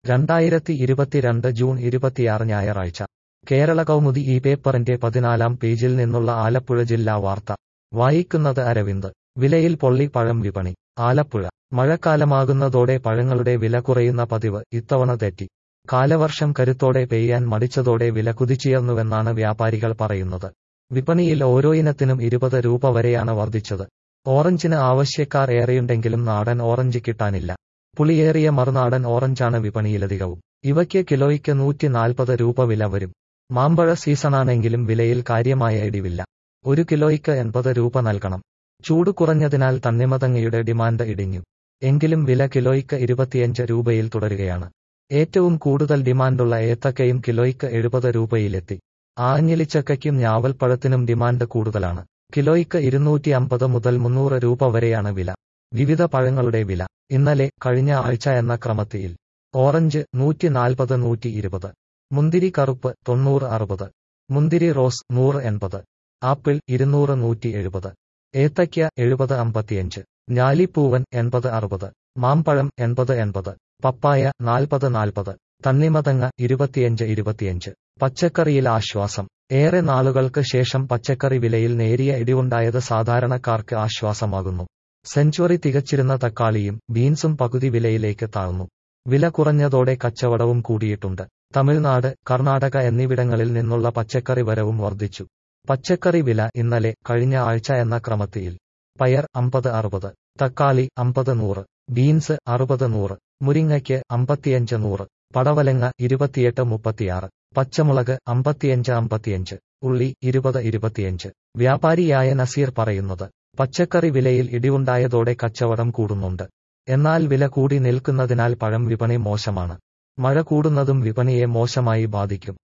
രണ്ടായിരത്തി ഇരുപത്തിരണ്ട് ജൂൺ ഇരുപത്തിയാറ് ഞായറാഴ്ച കേരള കൗമുദി ഈ പേപ്പറിന്റെ പതിനാലാം പേജിൽ നിന്നുള്ള ആലപ്പുഴ ജില്ലാ വാർത്ത വായിക്കുന്നത് അരവിന്ദ് വിലയിൽ പൊള്ളി പഴം വിപണി ആലപ്പുഴ മഴക്കാലമാകുന്നതോടെ പഴങ്ങളുടെ വില കുറയുന്ന പതിവ് ഇത്തവണ തെറ്റി കാലവർഷം കരുത്തോടെ പെയ്യാൻ മടിച്ചതോടെ വില കുതിച്ചുയർന്നുവെന്നാണ് വ്യാപാരികൾ പറയുന്നത് വിപണിയിൽ ഓരോ ഇനത്തിനും ഇരുപത് രൂപ വരെയാണ് വർദ്ധിച്ചത് ഓറഞ്ചിന് ആവശ്യക്കാർ ഏറെയുണ്ടെങ്കിലും നാടൻ ഓറഞ്ച് കിട്ടാനില്ല പുളിയേറിയ മറുനാടൻ ഓറഞ്ചാണ് വിപണിയിലധികവും ഇവയ്ക്ക് കിലോയ്ക്ക് നൂറ്റി നാൽപ്പത് രൂപ വില വരും മാമ്പഴ സീസണാണെങ്കിലും വിലയിൽ കാര്യമായ ഇടിവില്ല ഒരു കിലോയ്ക്ക് എൺപത് രൂപ നൽകണം ചൂട് കുറഞ്ഞതിനാൽ തണ്ണിമതങ്ങയുടെ ഡിമാൻഡ് ഇടിഞ്ഞു എങ്കിലും വില കിലോയ്ക്ക് ഇരുപത്തിയഞ്ച് രൂപയിൽ തുടരുകയാണ് ഏറ്റവും കൂടുതൽ ഡിമാൻഡുള്ള ഏത്തക്കയും കിലോയ്ക്ക് എഴുപത് രൂപയിലെത്തി ആഞ്ഞിലിച്ചക്കയ്ക്കും ഞാവൽപ്പഴത്തിനും ഡിമാൻഡ് കൂടുതലാണ് കിലോയ്ക്ക് ഇരുന്നൂറ്റി അമ്പത് മുതൽ മുന്നൂറ് രൂപ വരെയാണ് വില വിവിധ പഴങ്ങളുടെ വില ഇന്നലെ കഴിഞ്ഞ ആഴ്ച എന്ന ക്രമത്തിൽ ഓറഞ്ച് നൂറ്റി നാൽപ്പത് നൂറ്റി ഇരുപത് മുന്തിരി കറുപ്പ് തൊണ്ണൂറ് അറുപത് മുന്തിരി റോസ് നൂറ് എൺപത് ആപ്പിൾ ഇരുന്നൂറ് നൂറ്റി എഴുപത് ഏത്തയ്ക്ക എഴുപത് അമ്പത്തിയഞ്ച് ഞാലിപ്പൂവൻ എൺപത് അറുപത് മാമ്പഴം എൺപത് എൺപത് പപ്പായ നാൽപ്പത് നാൽപ്പത് തണ്ണിമതങ്ങ ഇരുപത്തിയഞ്ച് ഇരുപത്തിയഞ്ച് പച്ചക്കറിയിൽ ആശ്വാസം ഏറെ നാളുകൾക്ക് ശേഷം പച്ചക്കറി വിലയിൽ നേരിയ ഇടിവുണ്ടായത് സാധാരണക്കാർക്ക് ആശ്വാസമാകുന്നു സെഞ്ചുറി തികച്ചിരുന്ന തക്കാളിയും ബീൻസും പകുതി വിലയിലേക്ക് താഴ്ന്നു വില കുറഞ്ഞതോടെ കച്ചവടവും കൂടിയിട്ടുണ്ട് തമിഴ്നാട് കർണാടക എന്നിവിടങ്ങളിൽ നിന്നുള്ള പച്ചക്കറി വരവും വർദ്ധിച്ചു പച്ചക്കറി വില ഇന്നലെ കഴിഞ്ഞ ആഴ്ച എന്ന ക്രമത്തിൽ പയർ അമ്പത് അറുപത് തക്കാളി അമ്പത് നൂറ് ബീൻസ് അറുപത് നൂറ് മുരിങ്ങയ്ക്ക് അമ്പത്തിയഞ്ച് നൂറ് പടവലങ്ങ ഇരുപത്തിയെട്ട് മുപ്പത്തിയാറ് പച്ചമുളക് അമ്പത്തിയഞ്ച് അമ്പത്തിയഞ്ച് ഉള്ളി ഇരുപത് ഇരുപത്തിയഞ്ച് വ്യാപാരിയായ നസീർ പറയുന്നത് പച്ചക്കറി വിലയിൽ ഇടിവുണ്ടായതോടെ കച്ചവടം കൂടുന്നുണ്ട് എന്നാൽ വില കൂടി നിൽക്കുന്നതിനാൽ പഴം വിപണി മോശമാണ് മഴ കൂടുന്നതും വിപണിയെ മോശമായി ബാധിക്കും